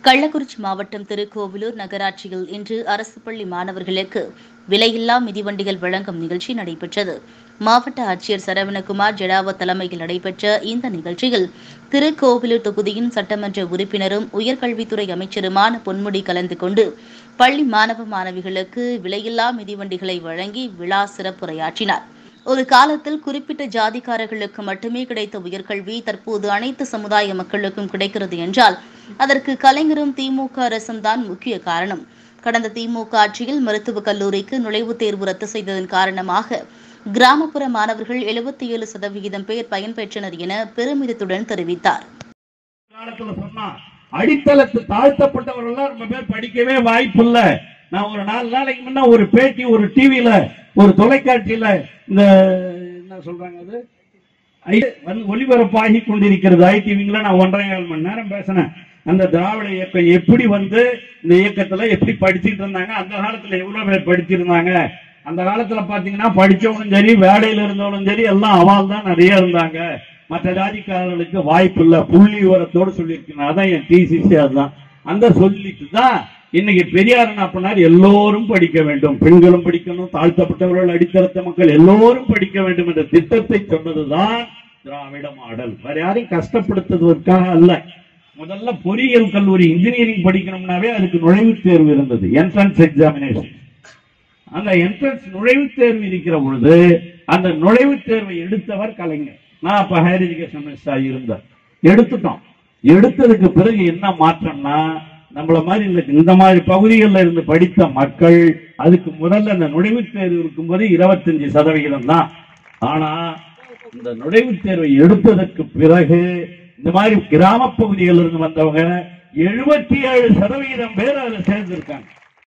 கள்ளக்குறிச்சி மாவட்டம் திருக்கோவிலூர் நகராட்சியில் இன்று அரசு பள்ளி மாணவர்களுக்கு விலையில்லா மிதிவண்டிகள் வழங்கும் நிகழ்ச்சி நடைபெற்றது மாவட்ட ஆட்சியர் சரவணகுமார் ஜெடாவத் தலைமையில் நடைபெற்ற இந்த நிகழ்ச்சியில் திருக்கோவிலூர் தொகுதியின் சட்டமன்ற உறுப்பினரும் உயர்கல்வித்துறை அமைச்சருமான பொன்முடி கலந்து கொண்டு பள்ளி மாணவ மாணவிகளுக்கு விலையில்லா மிதிவண்டிகளை வழங்கி விழா சிறப்புரையாற்றினார் ஒரு காலத்தில் குறிப்பிட்ட ஜாதிக்காரர்களுக்கு மட்டுமே கிடைத்த உயர்கல்வி தற்போது அனைத்து சமுதாய மக்களுக்கும் கிடைக்கிறது என்றால் அதற்கு கலைஞரும் திமுக அரசும் தான் முக்கிய காரணம் கடந்த திமுக ஆட்சியில் மருத்துவக் கல்லூரிக்கு நுழைவுத் தேர்வு ரத்து செய்ததன் காரணமாக கிராமப்புற மாணவர்கள் எழுபத்தி ஏழு சதவிகிதம் பேர் பயன்பெற்றனர் என பெருமிதத்துடன் தெரிவித்தார் காலத்துல சொன்னா அடித்தளத்து தாழ்த்தப்பட்டவர்கள் ரொம்ப பேர் படிக்கவே வாய்ப்பு இல்ல நான் ஒரு நாலு நாளைக்கு முன்ன ஒரு பேட்டி ஒரு டிவில ஒரு தொலைக்காட்சியில இந்த என்ன சொல்றாங்க அது ஐ- வந்து ஒளிபரப்பாகி கொண்டிருக்கிறது ஐடிவிங்கள நான் ஒன்றரை கால் மணி நேரம் பேசினேன் அந்த திராவிட இயக்கம் எப்படி வந்து இந்த இயக்கத்துல எப்படி படிச்சுட்டு இருந்தாங்க அந்த காலத்துல எவ்வளவு பேர் படிச்சிருந்தாங்க அந்த காலத்துல பாத்தீங்கன்னா படிச்சவனும் சரி வேலையில இருந்தவனும் சரி எல்லாம் அவால் தான் நிறைய இருந்தாங்க மற்ற ஜாதிக்காரர்களுக்கு வாய்ப்பு இல்ல புள்ளி விவரத்தோடு சொல்லியிருக்கேன் அதான் என் டிசிசி அதுதான் அந்த சொல்லிட்டு தான் இன்னைக்கு பெரியார் என்ன பண்ணார் எல்லோரும் படிக்க வேண்டும் பெண்களும் படிக்கணும் தாழ்த்தப்பட்டவர்கள் அடித்தளத்த மக்கள் எல்லோரும் படிக்க வேண்டும் என்ற திட்டத்தை சொன்னதுதான் திராவிட மாடல் வேற யாரையும் கஷ்டப்படுத்துவதற்காக அல்ல முதல்ல பொறியியல் கல்லூரி இன்ஜினியரிங் படிக்கணும்னாவே அதுக்கு நுழைவுத் தேர்வு இருந்தது என்ட்ரன்ஸ் எக்ஸாமினேஷன் அந்த என்ட்ரன்ஸ் நுழைவுத் தேர்வு இருக்கிற பொழுது அந்த நுழைவுத் தேர்வை எடுத்தவர் கலைஞர் நான் அப்ப ஹையர் எஜுகேஷன் மினிஸ்டர் இருந்தேன் எடுத்துட்டோம் எடுத்ததுக்கு பிறகு என்ன மாற்றம்னா நம்மள மாதிரி இந்த இந்த மாதிரி பகுதிகளில் இருந்து படித்த மக்கள் அதுக்கு முதல்ல அந்த நுழைவுத் தேர்வு இருக்கும்போது இருபத்தஞ்சு சதவிகிதம் தான் ஆனா இந்த நுழைவுத் தேர்வை எடுத்ததற்கு பிறகு இந்த மாதிரி கிராம பகுதிகளில் இருந்து வந்தவங்க எழுபத்தி ஏழு சதவிகிதம் பேர் அதுல சேர்ந்திருக்காங்க